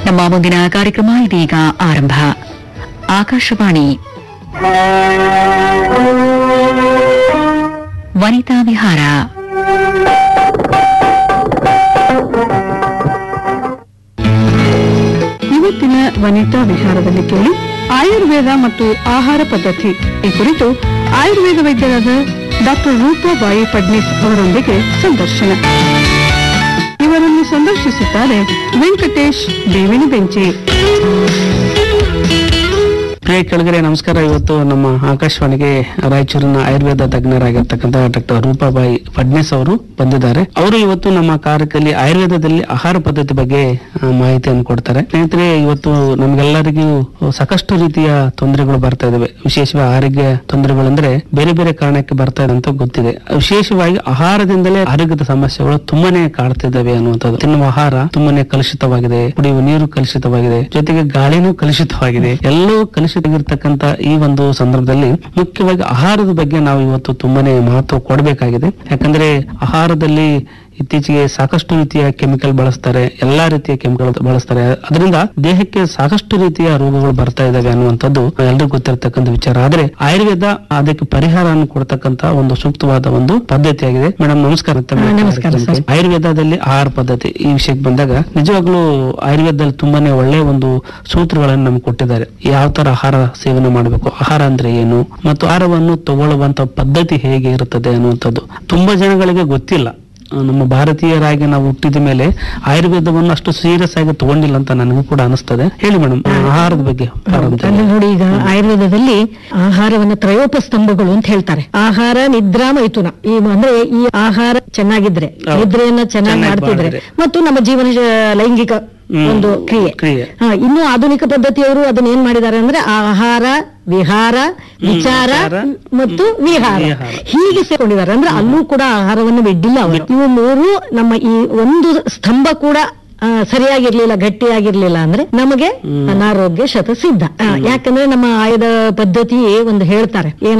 ನಮ್ಮ ಮುಂದಿನ ಕಾರ್ಯಕ್ರಮ ಇದೀಗ ಆರಂಭ ಆಕಾಶವಾಣಿ ವನಿತಾ ವಿಹಾರ ಇವತ್ತಿನ ವನಿತಾ ವಿಹಾರದಲ್ಲಿ ಕೇಳಿ ಆಯುರ್ವೇದ ಮತ್ತು ಆಹಾರ ಪದ್ಧತಿ ಈ ಕುರಿತು ಆಯುರ್ವೇದ ವೈದ್ಯರಾದ ಡಾಕ್ಟರ್ ರೂಪಾಬಾಯಿ ಫಡ್ನಿಸ್ ಅವರೊಂದಿಗೆ ಸಂದರ್ಶನ ಇವರನ್ನು ಸಂದರ್ಶಿಸುತ್ತಾರೆ ವೆಂಕಟೇಶ್ ಬೇವಿನ ಬೆಂಚಿ ಪ್ರಿಯ ಕೆಳಗಡೆ ನಮಸ್ಕಾರ ಇವತ್ತು ನಮ್ಮ ಆಕಾಶವಾಣಿಗೆ ರಾಯಚೂರಿನ ಆಯುರ್ವೇದ ತಜ್ಞರಾಗಿರ್ತಕ್ಕಂಥ ಡಾಕ್ಟರ್ ರೂಪಾಬಾಯಿ ಫಡ್ನೆಸ್ ಅವರು ಬಂದಿದ್ದಾರೆ ಅವರು ಇವತ್ತು ನಮ್ಮ ಕಾರ್ಯಕ್ರಮದಲ್ಲಿ ಆಯುರ್ವೇದದಲ್ಲಿ ಆಹಾರ ಪದ್ಧತಿ ಬಗ್ಗೆ ಆ, ಮಾಹಿತಿಯನ್ನು ಕೊಡ್ತಾರೆ ಸ್ನೇಹಿತರೆ ಇವತ್ತು ನಮ್ಗೆಲ್ಲರಿಗೂ ಸಾಕಷ್ಟು ರೀತಿಯ ತೊಂದರೆಗಳು ಬರ್ತಾ ಇದಾವೆ ವಿಶೇಷವಾಗಿ ಆರೋಗ್ಯ ತೊಂದರೆಗಳಂದ್ರೆ ಬೇರೆ ಬೇರೆ ಕಾರಣಕ್ಕೆ ಬರ್ತಾ ಇದೆ ಅಂತ ಗೊತ್ತಿದೆ ವಿಶೇಷವಾಗಿ ಆಹಾರದಿಂದಲೇ ಆರೋಗ್ಯದ ಸಮಸ್ಯೆಗಳು ತುಂಬಾನೇ ಕಾಡ್ತಿದ್ದಾವೆ ಅನ್ನುವಂಥದ್ದು ತಿನ್ನುವ ಆಹಾರ ತುಂಬಾನೇ ಕಲುಷಿತವಾಗಿದೆ ಕುಡಿಯುವ ನೀರು ಕಲುಷಿತವಾಗಿದೆ ಜೊತೆಗೆ ಗಾಳಿನೂ ಕಲುಷಿತವಾಗಿದೆ ಎಲ್ಲವೂ ಕಲುಷಿತವಾಗಿರ್ತಕ್ಕಂಥ ಈ ಒಂದು ಸಂದರ್ಭದಲ್ಲಿ ಮುಖ್ಯವಾಗಿ ಆಹಾರದ ಬಗ್ಗೆ ನಾವು ಇವತ್ತು ತುಂಬಾನೇ ಮಹತ್ವ ಕೊಡಬೇಕಾಗಿದೆ ಯಾಕಂದ್ರೆ ಆಹಾರದಲ್ಲಿ ಇತ್ತೀಚೆಗೆ ಸಾಕಷ್ಟು ರೀತಿಯ ಕೆಮಿಕಲ್ ಬಳಸ್ತಾರೆ ಎಲ್ಲಾ ರೀತಿಯ ಕೆಮಿಕಲ್ ಬಳಸ್ತಾರೆ ಅದರಿಂದ ದೇಹಕ್ಕೆ ಸಾಕಷ್ಟು ರೀತಿಯ ರೋಗಗಳು ಬರ್ತಾ ಇದಾವೆ ಅನ್ನುವಂಥದ್ದು ಎಲ್ರಿಗೂ ಗೊತ್ತಿರತಕ್ಕಂಥ ವಿಚಾರ ಆದ್ರೆ ಆಯುರ್ವೇದ ಅದಕ್ಕೆ ಪರಿಹಾರವನ್ನು ಕೊಡ್ತಕ್ಕಂತ ಒಂದು ಸೂಕ್ತವಾದ ಒಂದು ಪದ್ಧತಿಯಾಗಿದೆ ಮೇಡಮ್ ನಮಸ್ಕಾರ ತಮ್ಮ ನಮಸ್ಕಾರ ಸರ್. ಕಾರ್ಯಕ್ರಮಕ್ಕೆ. ಆಯುರ್ವೇದದಲ್ಲಿ ಆಹಾರ ಪದ್ಧತಿ ಈ ವಿಷಯಕ್ಕೆ ಬಂದಾಗ ನಿಜವಾಗ್ಲೂ ಆಯುರ್ವೇದದಲ್ಲಿ ತುಂಬಾನೇ ಒಳ್ಳೆಯ ಒಂದು ಸೂತ್ರಗಳನ್ನು ನಮ್ಗೆ ಕೊಟ್ಟಿದ್ದಾರೆ ಯಾವ ತರ ಆಹಾರ ಸೇವನೆ ಮಾಡಬೇಕು ಆಹಾರ ಅಂದ್ರೆ ಏನು ಮತ್ತು ಆಹಾರವನ್ನು ತಗೊಳ್ಳುವಂತ ಪದ್ಧತಿ ಹೇಗೆ ಇರುತ್ತದೆ ಅನ್ನುವಂಥದ್ದು ತುಂಬಾ ಜನಗಳಿಗೆ ಗೊತ್ತಿಲ್ಲ ಆ, ನಮ್ಮ ಭಾರತೀಯರಾಗಿ ನಾವು ಹುಟ್ಟಿದ ಮೇಲೆ ಆಯುರ್ವೇದವನ್ನು ಅಷ್ಟು ಸೀರಿಯಸ್ ಆಗಿ ತಗೊಂಡಿಲ್ಲ ಅಂತ ನನಗೂ ಕೂಡ ಅನಿಸ್ತದೆ ಹೇಳಿ ಮೇಡಮ್ ಆಹಾರದ ಬಗ್ಗೆ ಪ್ರಾರಂಭ ಅಲ್ಲಿ ನೋಡಿ ಈಗ ಆಯುರ್ವೇದದಲ್ಲಿ ಆಹಾರವನ್ನ ತ್ರಯೋಪ ಸ್ತಂಭಗಳು ಅಂತ ಹೇಳ್ತಾರೆ ಆಹಾರ ನಿದ್ರಾ ಮೈಥುನ ಈ ಅಂದ್ರೆ ಈ ಆಹಾರ ಚೆನ್ನಾಗಿದ್ರೆ ಹೌದು. ನಿದ್ರೆಯನ್ನ ಚೆನ್ನಾಗಿ ಚೆನ್ನಾಗಿ ಮಾಡ್ತಿದ್ರೆ ಮಾಡಿದ್ರೆ. ಮತ್ತು ನಮ್ಮ ಜೀವನ ಶ- ಲೈಂಗಿಕ ಹ್ಮ್. ಒಂದು ಕ್ರಿಯೆ ಕ್ರಿಯೆ. ಹಾ, ಇನ್ನು ಆಧುನಿಕ ಪದ್ಧತಿಯವರು ಅದನ್ನ ಏನ್ ಮಾಡಿದ್ದಾರೆ ಅಂದ್ರೆ ಆಹಾರ ವಿಹಾರ ವಿಚಾರ ವಿಚಾರ, ಮತ್ತು ವಿಹಾರ ವಿಹಾರ. ಹೀಗೆ ಸೇರ್ಕೊಂಡಿದ್ದಾರೆ ಅಂದ್ರೆ ಅಲ್ಲೂ ಕೂಡ ಆಹಾರವನ್ನು ಬಿಡ್ಡಿಲ್ಲ ಅವರು ಇವು ಮೂರು ನಮ್ಮ ಈ ಒಂದು ಸ್ತಂಭ ಕೂಡ ಆ, ಸರಿಯಾಗಿರ್ಲಿಲ್ಲ ಗಟ್ಟಿಯಾಗಿರ್ಲಿಲ್ಲ ಅಂದ್ರೆ ನಮಗೆ ಅನಾರೋಗ್ಯ ಶತಸಿದ್ಧ ಆ, ಯಾಕಂದ್ರೆ ನಮ್ಮ ಆಯುಧ ಪದ್ಧತಿ ಒಂದು ಹೇಳ್ತಾರೆ ಏನ